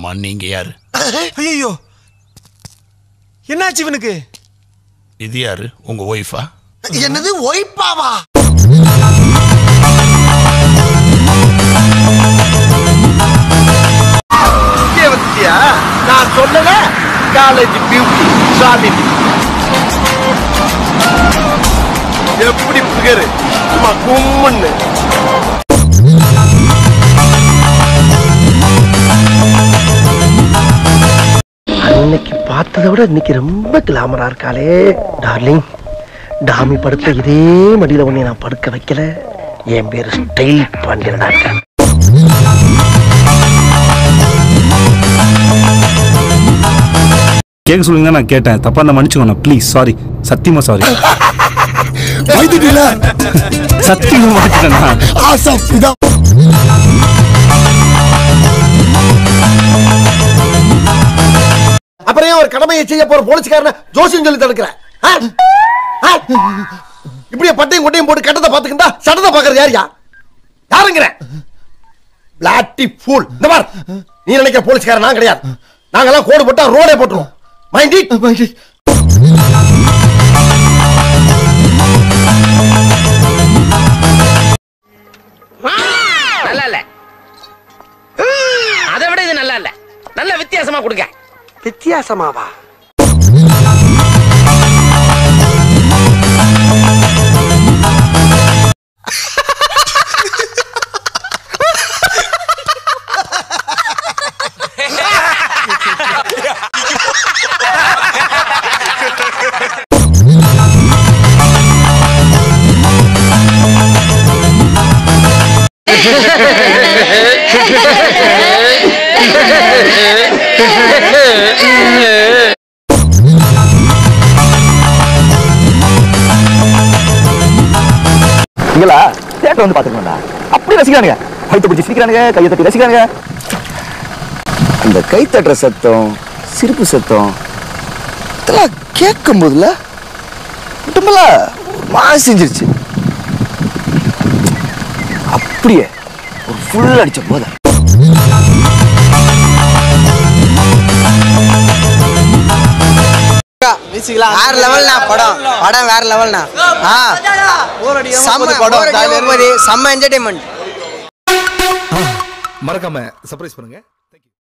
ஆமா நீங்க யாரு ஐயோ என்னாச்சு இவனுக்கு இது யாரு உங்க ஒய்ஃபா என்னது ஒய்ப்பாவா வச்சியா நான் சொல்லல காலேஜ் பியூட்டி சாலினி எப்படி புகரு சும்மா கும்முன்னு அன்னைக்கு பார்த்ததை விட இன்னைக்கு ரொம்ப கிளாமரா இருக்காளே டார்லிங் டாமி படுத்த இதே மடியில உன்னை நான் படுக்க வைக்கல என் பேரு ஸ்டைல் பாண்டியனா இருக்கேன் கேட்க சொல்லுங்க நான் கேட்டேன் தப்பா இருந்தா மன்னிச்சுக்கோண்ணா ப்ளீஸ் சாரி சத்தியமா சாரி சத்தியமா மாத்திட்டேண்ணா அப்புறம் ஏன் ஒரு கடமையை செய்ய போற போலீஸ்காரன ஜோசியம் சொல்லி தடுக்கிற ஆ? ஆ? இப்படியே பட்டையும் கொட்டையும் போட்டு கட்டத்தை பாத்துக்கிட்டா சட்டத்தை பாக்குறது யாரியா யாருங்கிற பிளாட்டி ஃபூல் இந்த பார் நீ நினைக்கிற போலீஸ்காரன் நான் கிடையாது நாங்கெல்லாம் கோடு போட்டா ரோடே போட்டுருவோம் மைண்ட் இட் நல்லா இல்ல அதை விட இது நல்லா இல்ல நல்ல வித்தியாசமா கொடுங்க வித்தியாசமாவா இங்களா தேட்டர் வந்து பாத்துக்கோண்டா அப்படி ரசிக்கிறானுங்க கழுத்து பிடிச்சி சிரிக்கிறானுங்க கையை தட்டி ரசிக்கிறானுங்க அந்த கை தட்டுற சத்தம் சிரிப்பு சத்தம் இதெல்லாம் கேட்கும் போதுல உடம்புல மாசு செஞ்சிருச்சு அப்படியே ஒரு ஃபுல் அடிச்ச போத வேற லெவல்னா படம் படம் வேற லெவல்னா ஆ செம்ம படம் செம்ம என்டர்டைன்மெண்ட் மறக்காம சர்ப்ரைஸ் பண்ணுங்க